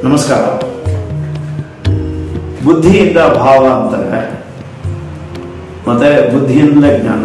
ನಮಸ್ಕಾರ ಬುದ್ಧಿಯಿಂದ ಭಾವ ಅಂತಾರೆ ಮತ್ತೆ ಬುದ್ಧಿಯಿಂದಲೇ ಜ್ಞಾನ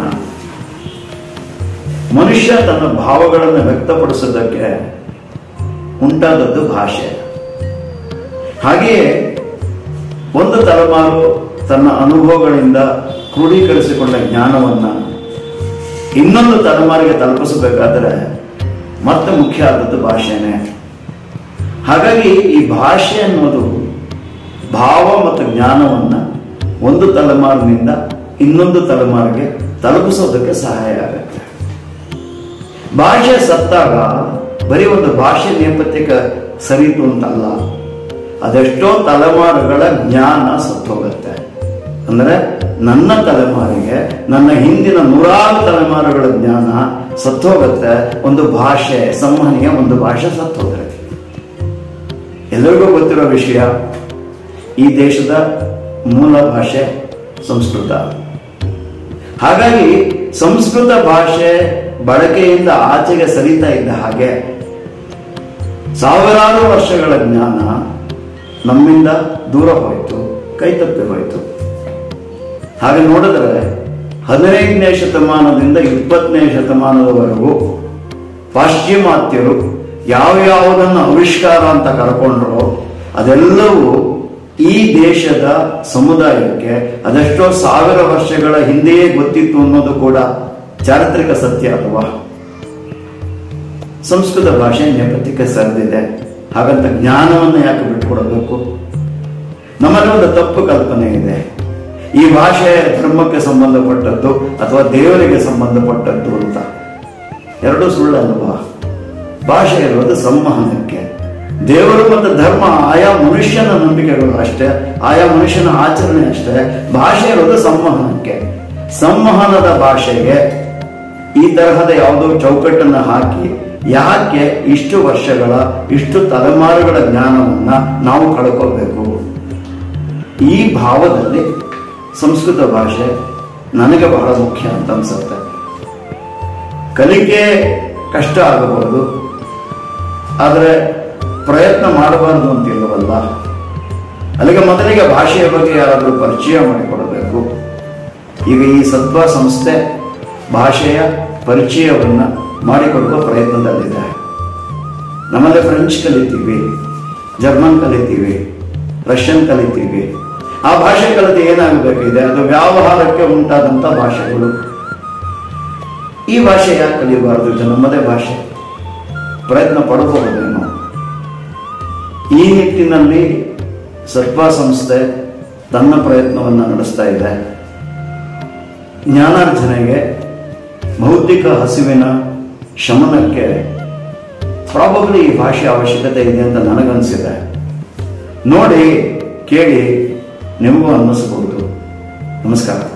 ಮನುಷ್ಯ ತನ್ನ ಭಾವಗಳನ್ನು ವ್ಯಕ್ತಪಡಿಸೋದಕ್ಕೆ ಉಂಟಾದದ್ದು ಭಾಷೆ ಹಾಗೆಯೇ ಒಂದು ತಲೆಮಾರು ತನ್ನ ಅನುಭವಗಳಿಂದ ಕ್ರೋಢೀಕರಿಸಿಕೊಂಡ ಜ್ಞಾನವನ್ನ ಇನ್ನೊಂದು ತಲೆಮಾರಿಗೆ ತಲುಪಿಸಬೇಕಾದ್ರೆ ಮತ್ತೆ ಮುಖ್ಯ ಆದದ್ದು ಭಾಷೆನೇ ಹಾಗಾಗಿ ಈ ಭಾಷೆ ಅನ್ನೋದು ಭಾವ ಮತ್ತು ಜ್ಞಾನವನ್ನ ಒಂದು ತಲೆಮಾರಿನಿಂದ ಇನ್ನೊಂದು ತಲೆಮಾರಿಗೆ ತಲುಪಿಸೋದಕ್ಕೆ ಸಹಾಯ ಆಗುತ್ತೆ ಭಾಷೆ ಸತ್ತಾಗ ಬರೀ ಒಂದು ಭಾಷೆ ನೇಪಥ್ಯಕ್ಕೆ ಸರಿತು ಅಂತಲ್ಲ ಅದೆಷ್ಟೋ ತಲೆಮಾರುಗಳ ಜ್ಞಾನ ಸತ್ತೋಗುತ್ತೆ ಅಂದ್ರೆ ನನ್ನ ತಲೆಮಾರಿಗೆ ನನ್ನ ಹಿಂದಿನ ನೂರಾರು ತಲೆಮಾರುಗಳ ಜ್ಞಾನ ಸತ್ತೋಗುತ್ತೆ ಒಂದು ಭಾಷೆ ಸಂವಹನೆಯ ಒಂದು ಭಾಷೆ ಸತ್ತೋದ್ರೆ ಎಲ್ಲರಿಗೂ ಗೊತ್ತಿರೋ ವಿಷಯ ಈ ದೇಶದ ಮೂಲ ಭಾಷೆ ಸಂಸ್ಕೃತ ಹಾಗಾಗಿ ಸಂಸ್ಕೃತ ಭಾಷೆ ಬಳಕೆಯಿಂದ ಆಚೆಗೆ ಸರಿತಾ ಇದ್ದ ಹಾಗೆ ಸಾವಿರಾರು ವರ್ಷಗಳ ಜ್ಞಾನ ನಮ್ಮಿಂದ ದೂರ ಹೋಯಿತು ಕೈತಪ್ಪಿ ಹೋಯಿತು ಹಾಗೆ ನೋಡಿದ್ರೆ ಹದಿನೈದನೇ ಶತಮಾನದಿಂದ ಇಪ್ಪತ್ತನೇ ಶತಮಾನದವರೆಗೂ ಪಾಶ್ಚಿಮಾತ್ಯರು ಯಾವ್ಯಾವುದನ್ನು ಆವಿಷ್ಕಾರ ಅಂತ ಕರ್ಕೊಂಡ್ರೋ ಅದೆಲ್ಲವೂ ಈ ದೇಶದ ಸಮುದಾಯಕ್ಕೆ ಅದೆಷ್ಟೋ ಸಾವಿರ ವರ್ಷಗಳ ಹಿಂದೆಯೇ ಗೊತ್ತಿತ್ತು ಅನ್ನೋದು ಕೂಡ ಚಾರಿತ್ರಿಕ ಸತ್ಯ ಅಥವಾ ಸಂಸ್ಕೃತ ಭಾಷೆ ನೇಪಥ್ಯಕ್ಕೆ ಸರಿದಿದೆ ಹಾಗಂತ ಜ್ಞಾನವನ್ನು ಯಾಕೆ ಬಿಟ್ಕೊಡಬೇಕು ನಮ್ಮಲ್ಲಿ ಒಂದು ತಪ್ಪು ಕಲ್ಪನೆ ಇದೆ ಈ ಭಾಷೆ ಧರ್ಮಕ್ಕೆ ಸಂಬಂಧಪಟ್ಟದ್ದು ಅಥವಾ ದೇವರಿಗೆ ಸಂಬಂಧಪಟ್ಟದ್ದು ಅಂತ ಎರಡು ಸುಳ್ಳಲ್ವಾ ಭಾಷೆ ಇರೋದು ಸಂವಹನಕ್ಕೆ ದೇವರು ಮತ್ತು ಧರ್ಮ ಆಯಾ ಮನುಷ್ಯನ ನಂಬಿಕೆಗಳು ಅಷ್ಟೇ ಆಯಾ ಮನುಷ್ಯನ ಆಚರಣೆ ಅಷ್ಟೇ ಭಾಷೆ ಇರೋದು ಸಂವಹನಕ್ಕೆ ಸಂವಹನದ ಭಾಷೆಗೆ ಈ ತರಹದ ಯಾವುದೋ ಚೌಕಟ್ಟನ್ನ ಹಾಕಿ ಯಾಕೆ ಇಷ್ಟು ವರ್ಷಗಳ ಇಷ್ಟು ತಲೆಮಾರುಗಳ ಜ್ಞಾನವನ್ನ ನಾವು ಕಳ್ಕೋಬೇಕು ಈ ಭಾವದಲ್ಲಿ ಸಂಸ್ಕೃತ ಭಾಷೆ ನನಗೆ ಬಹಳ ಮುಖ್ಯ ಅಂತ ಅನ್ಸುತ್ತೆ ಕಲಿಕೆ ಕಷ್ಟ ಆಗಬಹುದು ಆದರೆ ಪ್ರಯತ್ನ ಮಾಡಬಾರ್ದು ಅಂತಿಲ್ಲವಲ್ಲ ಅಲ್ಲಿಗೆ ಮೊದಲಿಗೆ ಭಾಷೆಯ ಬಗ್ಗೆ ಯಾರಾದರೂ ಪರಿಚಯ ಮಾಡಿಕೊಡಬೇಕು ಈಗ ಈ ಸತ್ವ ಸಂಸ್ಥೆ ಭಾಷೆಯ ಪರಿಚಯವನ್ನ ಮಾಡಿಕೊಡುವ ಪ್ರಯತ್ನದಲ್ಲಿದೆ ನಮ್ಮಲ್ಲಿ ಫ್ರೆಂಚ್ ಕಲಿತೀವಿ ಜರ್ಮನ್ ಕಲಿತೀವಿ ರಷ್ಯನ್ ಕಲಿತೀವಿ ಆ ಭಾಷೆ ಕಲಿತು ಏನಾಗಬೇಕಿದೆ ಅದು ವ್ಯವಹಾರಕ್ಕೆ ಉಂಟಾದಂಥ ಭಾಷೆಗಳು ಈ ಭಾಷೆ ಯಾಕೆ ಕಲಿಯಬಾರದು ಇದು ನಮ್ಮದೇ ಭಾಷೆ ಪ್ರಯತ್ನ ಪಡಬಹುದೇನೋ ಈ ನಿಟ್ಟಿನಲ್ಲಿ ಸತ್ವ ಸಂಸ್ಥೆ ತನ್ನ ಪ್ರಯತ್ನವನ್ನು ನಡೆಸ್ತಾ ಇದೆ ಜ್ಞಾನಾರ್ಜನೆಗೆ ಭೌತಿಕ ಹಸಿವಿನ ಶಮನಕ್ಕೆ ಪ್ರಾಬಬ್ಲಿ ಈ ಭಾಷೆ ಅವಶ್ಯಕತೆ ಇದೆ ಅಂತ ನನಗನ್ಸಿದೆ ನೋಡಿ ಕೇಳಿ ನಿಮಗೂ ಅನ್ನಿಸ್ಬಹುದು ನಮಸ್ಕಾರ